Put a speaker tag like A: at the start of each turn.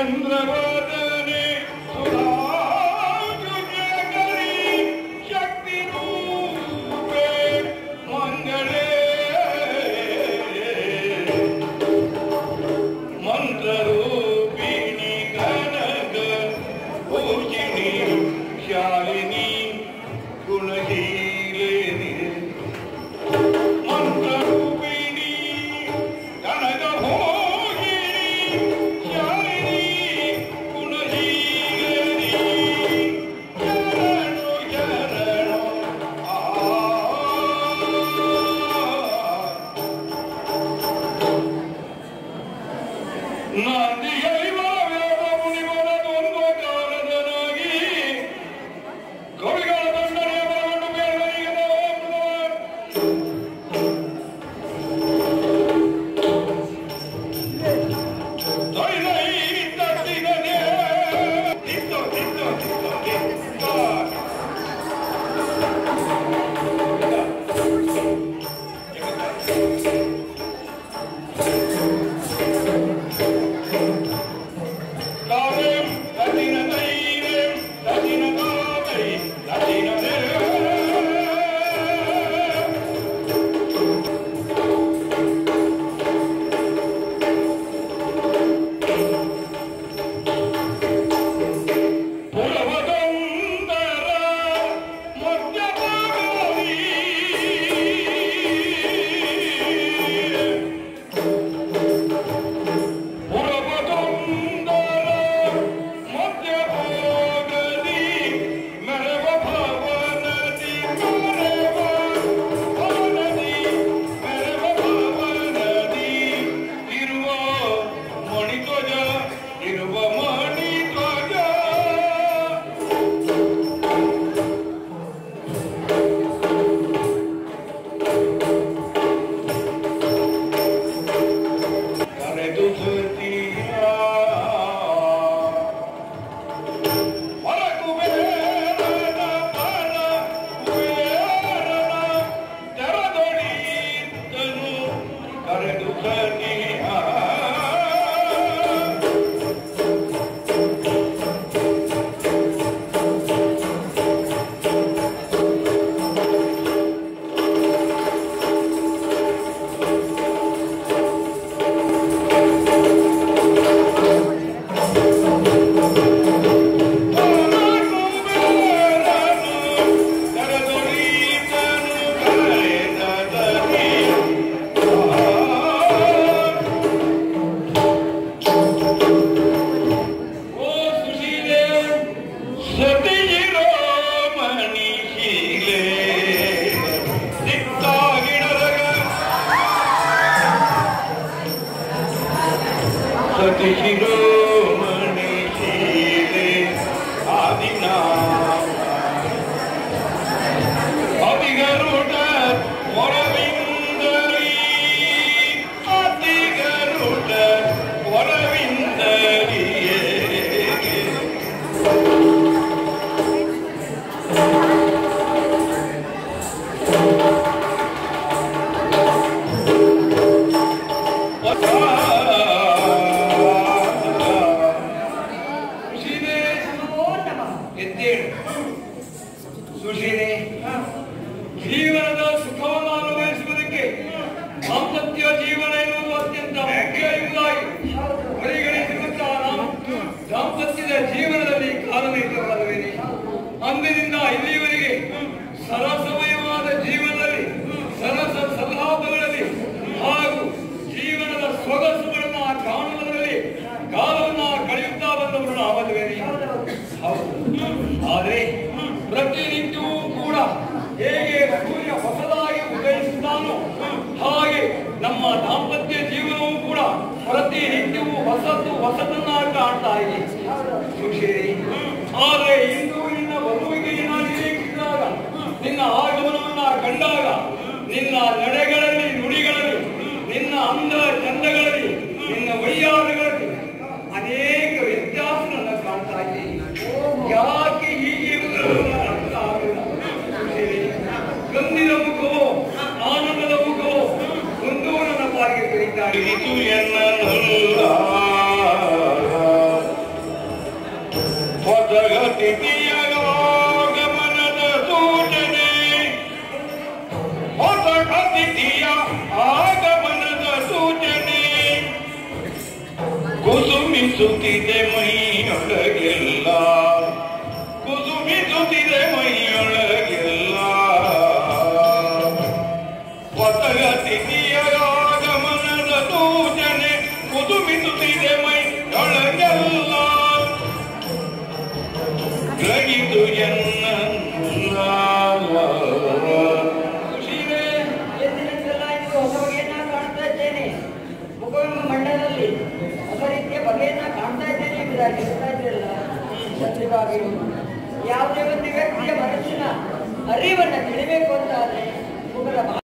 A: ಚಂದ್ರವದನೆ ಸುಧಾಕರಿ ಶಕ್ತಿ ರೂಪೆ ಮಂಗಳೇ ಮಂತ್ರರೂಪಿಣಿ ಕನಕ ಪೂಜಿನಿ ಶಾಲಿನಿ ಗುಣಶೀಲಿನಿ ಮಂತ್ರರೂಪಿಣಿ ಕನಕ ಭೋಗಿನಿ ಶಾಲಿನಿ ಗುಣಶೀಲಿನಿ ಶರಣು ಶರಣು ಆ ನಂದಿಯಲ್ಲಿ ವೇದ ಮುನಿವರ ದ್ವಂದ್ವ ಕಾಲದನಾಗಿ ಕವಿಗಳ ದಂಡನೆಯ ಬರವನ್ನು ಬೇರ್ವರಿಗೆ ತಟ್ಟಿಗನೆ ತಿತ್ತು ತಿತ್ತು ತಿತ್ತು ತಿತ್ತು ಕಾವ್ಯಂ ರಚಿನ ಧೈರ್ಯಂ ರಚಿನ ಕಾವೈ ರಚಿನ ಪುರವದಂದರ ಮಧ್ಯಭಾಗದಿ ಪುರವದಂದರ ಮಧ್ಯಭಾಗದಿ ಮೆರವ ಭವನದಿ ಮೆರವ ಭವನದಿ ಮೆರವ ಭವನದಿ ಇರುವ ಮಣಿಧ್ವಜ ಇರುವ ಮಣಿಧ್ವಜ ಕರೆದು ಸುತ್ತೀಯ ಹೊರಕುಬೇರನ ಪರ ಕುಬೇರನ ತೆರದೊಡೀತನು ಕರೆದು ಸತೀಯ ಸತಿ ಶಿರೋಮಣಿ ಶೀಲೆ ಆದಿನಾ ಅತಿಗರುಡ ಹೊರವಿಂದರಿ ಅತಿಗರುಡ ಹೊರವಿಂದರಿಯೇ ಸುಶೀಲೆ ಎದ್ದೇಳು ಸುಶೀಲೆ ಜೀವನದ ಸುಖವನ್ನು ಅನುಭವಿಸುವುದಕ್ಕೆ ದಾಂಪತ್ಯ ಜೀವನ ಎನ್ನುವುದು ಅತ್ಯಂತ ಮುಖ್ಯ ಎಂಬುದಾಗಿ ಪರಿಗಣಿಸಿರುತ್ತಾ ನಾವು ದಾಂಪತ್ಯದ ಜೀವನದಲ್ಲಿ ಕಾಲನೈತವಲ್ಲವೇನೆ ಅಂದಿನಿಂದ ಇಲ್ಲಿಯವರೆಗೆ ಸರಸಮಯವಾದ ಜೀವನದಲ್ಲಿ ಸರಸ ಸಲ್ಲಾಪಗಳಲ್ಲಿ ಹಾಗೂ ಜೀವನದ ಸೊಗಸುಗಳನ್ನ ಕಾಣುವುದರಲ್ಲಿ ಕಾಲವನ್ನ ಕಳೆಯುತ್ತಾ ಬಂದವರು ನಾವಲ್ಲವೇನೆ ಹೌದು ಆದರೆ ಪ್ರತಿನಿತ್ಯವೂ ಕೂಡ ಹೇಗೆ ಸೂರ್ಯ ಹೊಸದಾಗಿ ಉದಯಿಸುತ್ತಾನೋ ಹಾಗೆ ನಮ್ಮ ದಾಂಪತ್ಯ ಜೀವನವೂ ಕೂಡ ಪ್ರತಿನಿತ್ಯವೂ ಹೊಸತು ಹೊಸತನ್ನ ಕಾಣ್ತಾ ಇದೆ ಸುಶೀಲಿ ಆದರೆ ಇಂದು ನಿನ್ನ ಬರುವಿಕೆಯನ್ನ ನಿರೀಕ್ಷಿಸಿದಾಗ ನಿನ್ನ ಆಗಮನವನ್ನ ಕಂಡಾಗ ನಿನ್ನ ನಡೆಗಳಲ್ಲಿ ನುಡಿಗಳಲ್ಲಿ ನಿನ್ನ ಅಂದ ಚಂದಗಳಲ್ಲಿ ನಿನ್ನ ವೈಯಾರಗಳಲ್ಲಿ ಅನೇಕ ವ್ಯತ್ಯಾಸ ನನ್ನ ಕಾಣ್ತಾ ಇದೆ ಯಾಕೆ ಹೀಗೆ ಇರುವುದನ್ನು ನನಗೆ ಅರ್ಥ ಆಗಿಲ್ಲ. ಸುಶೀಲಿ, ಗಂಧಿದ ಮುಖವೋ ಆನಂದದ ಮುಖವೋ ಒಂದು ನನ್ನ ಪಾಲಿಗೆ ಬೆಳೀತಾ ಇದೆ. ಇದು ಎನ್ನನಲ್ಲ ಕುಸುಮಿಸುತ್ತಿದೆ ಮೈಯೊಳಗೆಲ್ಲ ಕುಸುಮಿಸುತ್ತಿದೆ ಮೈಯೊಳಗೆಲ್ಲ ಒತ್ತಗ ತಿಥಿಯ ಆಗಮನದ ಸೂಚನೆ ಕುಸುಮಿಸುತ್ತಿದೆ ಮೈಯೊಳಗೆಲ್ಲ ಗ್ರಹಿತು ಎನ್ನ
B: ಖುಷಿವೇ ಎಂದಿನಂತೆಲ್ಲ ಇಂದು ಹೊಸ ಬಗೆಯನ್ನ ಕಾಣ್ತಾ ಇದ್ದೇನೆ ಮುಖವೆಂಬ ಮಂಡಲದಲ್ಲಿ ಹೊಸ ರೀತಿಯ ಬಗೆಯನ್ನ ಕಾಣ್ತಾ ಇದ್ದೇನೆ ಎಂಬುದಾಗಿ ಹೇಳ್ತಾ ಇದ್ರಲ್ಲ ಸತ್ಯವಾಗಿಯೂ ಯಾವುದೇ ಒಂದು ವ್ಯಕ್ತಿಯ ಮನಸ್ಸಿನ ಅರಿವನ್ನ ತಿಳಿಬೇಕು ಅಂತ ಆದ್ರೆ ಮುಖದ